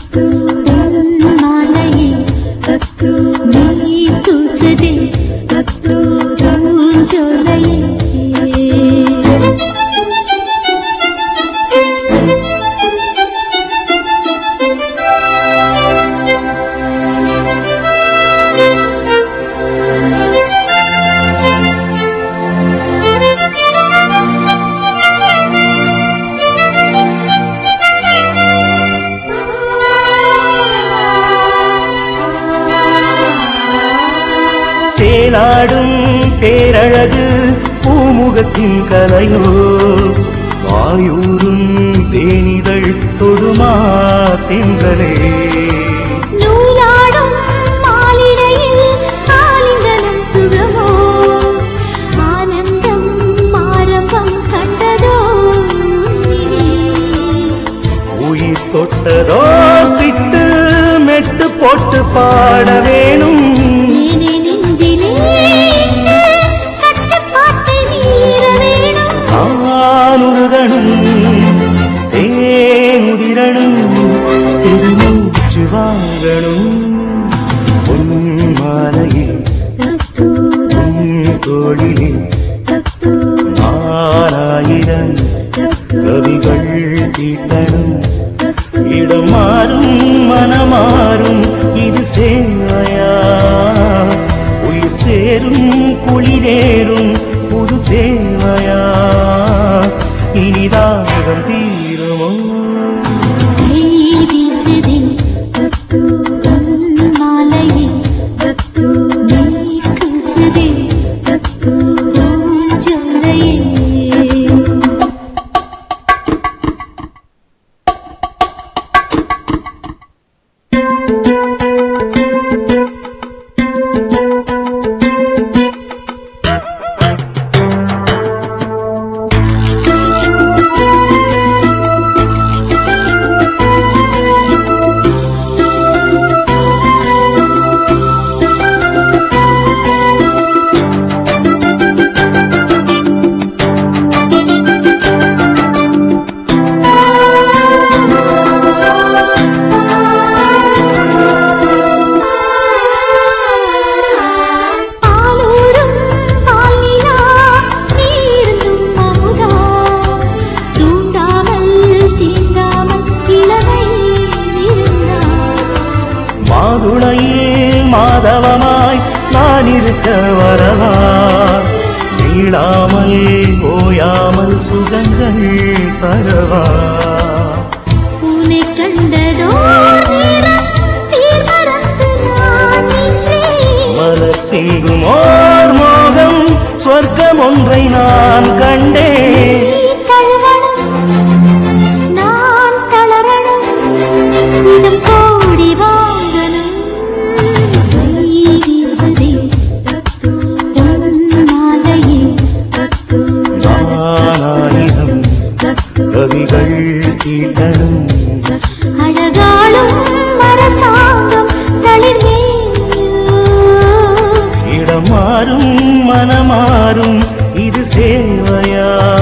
மாலையே நீ தூசதே பூஞ்சோலையே சேலாடும் பேரழகு பூமுகத்தின் கலையோ வாயூரும் தேனிதழ் தொடுமா தென்றலே நூலாடும் மாலிடையில் ஆலிங்கனம் சுகமோ ஆனந்தம் ஆரம்பம் கண்டதோ உயிர் தொட்டதோ சிட்டு மெட்டு போட்டு பாட வேணும் ஏனே நெஞ்சிலே கட்டுப்பாட்டை மீற வேணும் ஆணுருகணும் தேனுதிரணும் இது மூச்சு வாங்கணும் பொன்மாலையில் தோழிலே ஆறாயிரம் கவிகள் தீட்டணும் இடம் மாறும் மனமாறும் இது சேவையா உயிர் சேரும் குளிரேறும் புது தேவையா இனிதாகம் தீருமோ கை வீசுதே மாலையே நீ கூசுதே பூஞ்சோலையே பாலூரும் பாலினா நீருந்தும் அமுதா தூண்டாமல் தீண்டாமல் இளமை இருந்தா மாதுளையில் மாதவமாய் நான் இருக்க வரவா நீளாமல் ஓயாமல் சுகங்கள் தரவா உன்னை கண்டதோ நேரம் தீர்மறந்து நான் நின்றேன் மலர் சிங்கும் ஓர் மோகம் சொர்க்கம் ஒன்றை நான் கண்டேன் நீ தழுவணும் நான் தளரணும் இடம் கோடி வாங்கணும் கை வீசுதே மாலையே நானாயிரம் கவிகள் தீட்டணும் அழகாலும் அரசாங்கம் தளிர்மே இடம் மாறும் மனமாறும் இது சேவையா